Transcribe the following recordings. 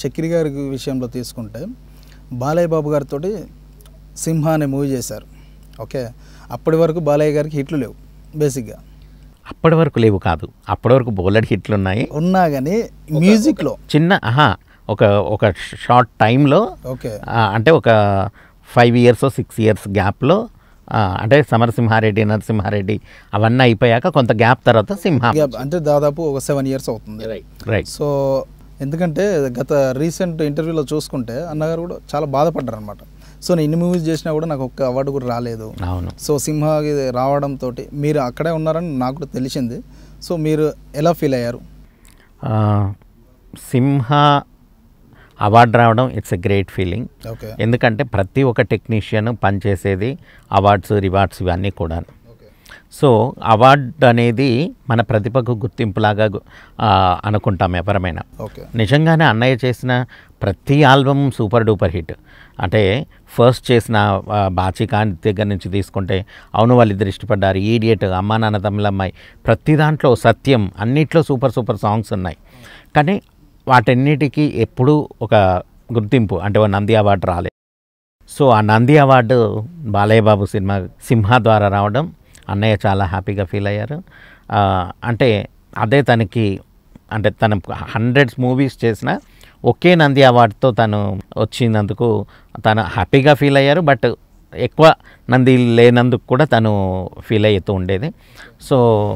చక్రి గారి విషయంలో తీసుకుంటే బాలయ్య బాబు గారితో సింహ అనే మూవీ చేశారు ఓకే అప్పటి వరకు బాలయ్య గారికి హిట్లు లేవు బేసిక్గా అప్పటి వరకు లేవు కాదు అప్పటి వరకు బోలెడ్ హిట్లు ఉన్నాయి ఉన్నా కానీ మ్యూజిక్లో చిన్న ఆహా ఒక ఒక షార్ట్ టైంలో ఓకే అంటే ఒక ఫైవ్ ఇయర్స్ సిక్స్ ఇయర్స్ గ్యాప్లో అంటే సమరసింహారెడ్డి నరసింహారెడ్డి అవన్నీ అయిపోయాక కొంత గ్యాప్ తర్వాత సింహ గ్యాప్ అంటే దాదాపు ఒక సెవెన్ ఇయర్స్ అవుతుంది రైట్ సో ఎందుకంటే గత రీసెంట్ ఇంటర్వ్యూలో చూసుకుంటే అన్నగారు కూడా చాలా బాధపడ్డారు అనమాట సో నేను ఇన్ని మూవీస్ చేసినా కూడా నాకు ఒక్క అవార్డు కూడా రాలేదు అవును సో సింహ రావడంతో మీరు అక్కడే ఉన్నారని నాకు కూడా తెలిసింది సో మీరు ఎలా ఫీల్ అయ్యారు ఆ, సింహ అవార్డు రావడం it's a great feeling okay ఎందుకంటే ప్రతి ఒక్క టెక్నీషియన్ పనిచేసేది అవార్డ్స్ రివార్డ్స్ ఇవన్నీ కూడా సో అవార్డు అనేది మన ప్రతిభకు గుర్తింపులాగా గు- ఆ, అనుకుంటాం ఎవరమైనా ఓకే నిజంగానే అన్నయ్య చేసిన ప్రతి ఆల్బమ్ సూపర్ డూపర్ హిట్ అంటే ఫస్ట్ చేసిన ఆ, బాచికాన్ దగ్గర నుంచి తీసుకుంటే అవును వాళ్ళిద్దరు ఇష్టపడ్డారు ఈడియట్ అమ్మా నాన్న తమిళమ్మాయి ప్రతి దాంట్లో సత్యం అన్నిట్లో సూపర్ సూపర్ సాంగ్స్ ఉన్నాయి కానీ వాటన్నిటికీ ఎప్పుడూ ఒక గుర్తింపు అంటే ఒక నంది అవార్డు రాలేదు సో ఆ నంది అవార్డు బాలయ్య బాబు సినిమా సింహ ద్వారా రావడం అన్నయ్య చాలా హ్యాపీగా ఫీల్ అయ్యారు ఆ, అంటే అదే తనకి అంటే తన హండ్రెడ్స్ మూవీస్ చేసిన ఒకే నంది అవార్డుతో తను వచ్చినందుకు తను హ్యాపీగా ఫీల్ అయ్యారు బట్ ఎక్కువ నంది లేనందుకు కూడా తను ఫీల్ అవుతూ ఉండేది సో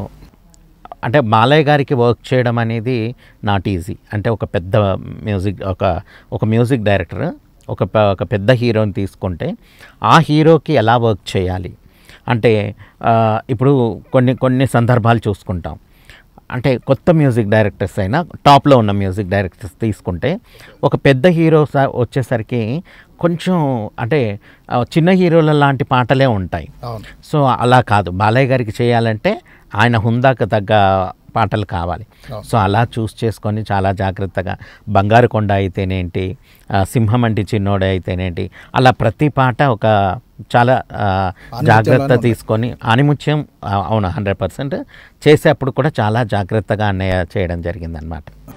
అంటే బాలయ్య గారికి వర్క్ చేయడం అనేది నాట్ ఈజీ అంటే ఒక పెద్ద మ్యూజిక్ ఒక ఒక మ్యూజిక్ డైరెక్టర్ ఒక ప- ఒక పెద్ద హీరోని తీసుకుంటే ఆ హీరోకి ఎలా వర్క్ చేయాలి అంటే ఆ, ఇప్పుడు కొన్ని కొన్ని సందర్భాలు చూసుకుంటాం అంటే కొత్త మ్యూజిక్ డైరెక్టర్స్ అయినా టాప్లో ఉన్న మ్యూజిక్ డైరెక్టర్స్ తీసుకుంటే ఒక పెద్ద హీరో స- వచ్చేసరికి కొంచెం అంటే ఆ, చిన్న హీరోల లాంటి పాటలే ఉంటాయి అవును సో అలా కాదు బాలయ్య గారికి చేయాలంటే ఆయన హుందాకు తగ్గ పాటలు కావాలి సో అలా చూస్ చేసుకొని చాలా జాగ్రత్తగా బంగారు కొండ అయితేనేంటి ఆ, సింహం అంటే చిన్నోడే అయితేనేంటి అలా ప్రతి పాట ఒక చాలా ఆ, జాగ్రత్త తీసుకొని ఆనిముత్యం ఆ, అవును హండ్రెడ్ పర్సెంట్ చేసేప్పుడు కూడా చాలా జాగ్రత్తగా అన్నయ్య చేయడం జరిగిందనమాట